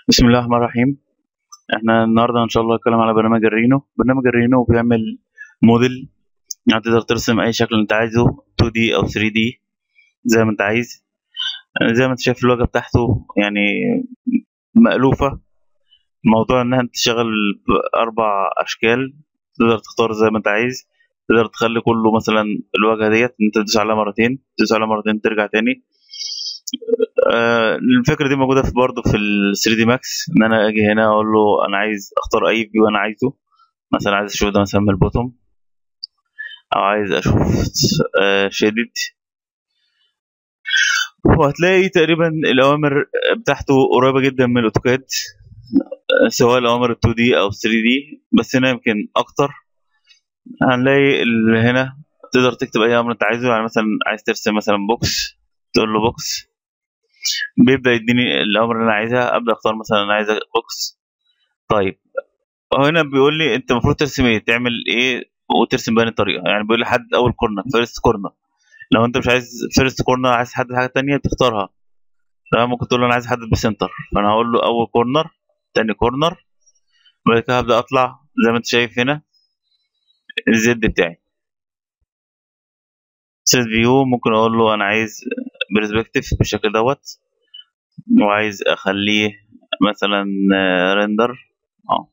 بسم الله الرحمن الرحيم احنا النهارده ان شاء الله هنتكلم على برنامج الرينو برنامج الرينو بيعمل موديل يعني تقدر ترسم اي شكل انت عايزه 2D او 3D زي ما انت عايز زي ما انت شايف الواجهه بتاعته يعني مألوفة موضوع انها انت تشتغل باربع اشكال تقدر تختار زي ما انت عايز تقدر تخلي كله مثلا الواجهه ديت انت تدوس عليها مرتين تدوس عليها مرتين ترجع تاني آه، الفكره دي موجوده في برضه في ال 3 دي ماكس ان انا اجي هنا اقول له انا عايز اختار اي فيو انا عايزه مثلا عايز اشوف ده مثلا من البوتوم او عايز اشوف شديد وهتلاقي تقريبا الاوامر بتاعته قريبه جدا من الاوتوكاد آه، سواء الاوامر ال 2 دي او 3 دي بس هنا يمكن اكتر هنلاقي اللي هنا تقدر تكتب اي امر انت عايزه يعني مثلا عايز ترسم مثلا بوكس تقول له بوكس بيبدا يديني الاوامر اللي انا عايزها ابدا اختار مثلا انا عايز بوكس طيب هنا بيقول لي انت المفروض ترسم ايه تعمل ايه وترسم بأي طريقه يعني بيقول لي حدد اول كورنر فيرست كورنر لو انت مش عايز فيرست كورنر عايز تحدد حاجه تانية بتختارها تمام ممكن تقول له انا عايز احدد بسنتر فانا هقول له اول كورنر تاني كورنر بعد كده هبدا اطلع زي ما انت شايف هنا الزد بتاعي سيت فيو ممكن اقول له انا عايز برسبكتيف بالشكل دوت وعايز اخليه مثلا ريندر اه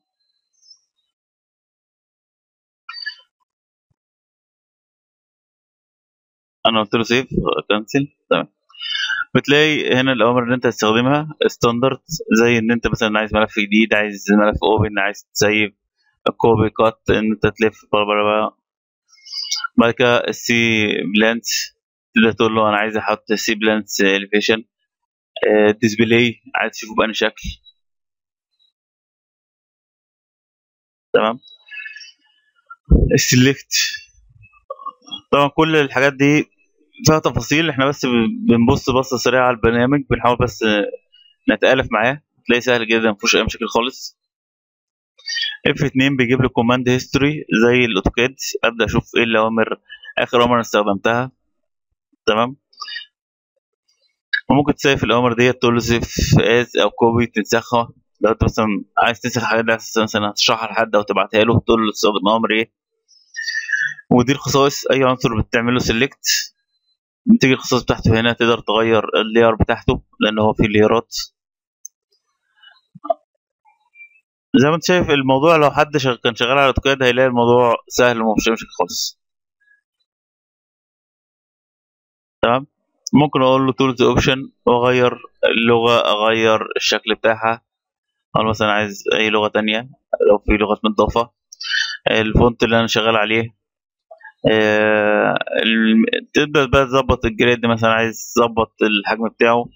انا قلت له سيف كنسل تمام بتلاقي هنا الاوامر اللي انت هتستخدمها ستاندرد زي ان انت مثلا عايز ملف جديد عايز ملف اوبن عايز تسيف كوبي كات ان انت تلف بلا بلا بلا بعد كده السي بلانس تقدر تقول له انا عايز احط سي بلانس اليفيشن ديسبلاي عايز تشوفه بأنهي شكل تمام السلكت طبعا كل الحاجات دي فيها تفاصيل احنا بس بنبص بصة سريعة على البرنامج بنحاول بس نتآلف معاه تلاقي سهل جدا مفيهوش اي مشاكل خالص اف 2 بيجيب لي كوماند هيستوري زي الاوتوكاد ابدا اشوف ايه الاوامر اخر اوامر انا استخدمتها تمام وممكن تسيف الاوامر ديت تقول له سيف از او كوبي تنسخها لو انت مثلا عايز تنسخ الحاجات دي عايز مثلا هتشرحها لحد او تبعتها له تقول له تستخدم اوامر ايه ودي الخصائص اي عنصر بتعمل له سيلكت بتيجي الخصائص بتاعته هنا تقدر تغير اللير بتاعته لان هو فيه ليرات زي ما انت شايف الموضوع لو حد شغ... كان شغال على اوتوكاد هيلاقي الموضوع سهل ومفيش مشاكل خالص تمام ممكن اقول له تولز اوبشن واغير اللغه اغير الشكل بتاعها او مثلا عايز اي لغه تانية لو في لغات مضافه الفونت اللي انا شغال عليه آه، الم- تقدر بقى تظبط الجريد مثلا عايز تظبط الحجم بتاعه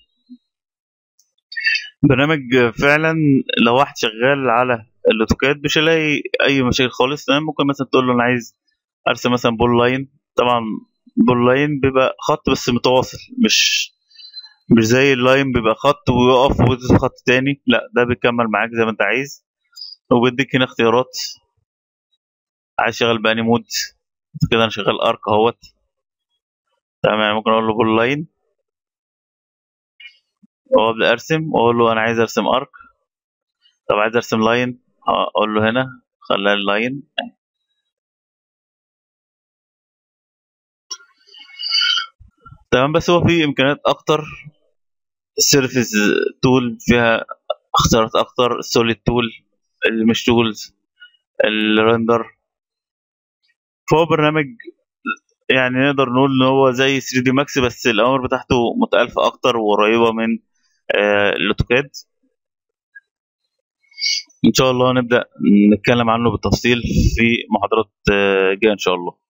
برنامج فعلا لو واحد شغال على الاوتوكاد مش هيلاقي اي مشاكل خالص تمام ممكن مثلا تقول له انا عايز ارسم مثلا بول لاين طبعا بول لاين بيبقى خط بس متواصل مش مش زي اللاين بيبقى خط ويقف ويدوس خط تاني لا ده بيكمل معاك زي ما انت عايز وبيديك هنا اختيارات عايز شغال بأني مود كده انا شغال ارك اهوت تمام يعني ممكن اقول له بول لاين وابدا ارسم واقول له انا عايز ارسم ارك طب عايز ارسم لاين اقول له هنا خليها اللاين تمام بس هو في امكانيات اكتر السيرفيس تول فيها اختيارات اكتر السوليد تول اللي مش تولز الرندر فهو برنامج يعني نقدر نقول ان هو زي 3 دي ماكس بس الاوامر بتاعته متالفه اكتر وقريبه من آه، الاوتوكاد ان شاء الله نبدا نتكلم عنه بالتفصيل في محاضرات آه، جايه ان شاء الله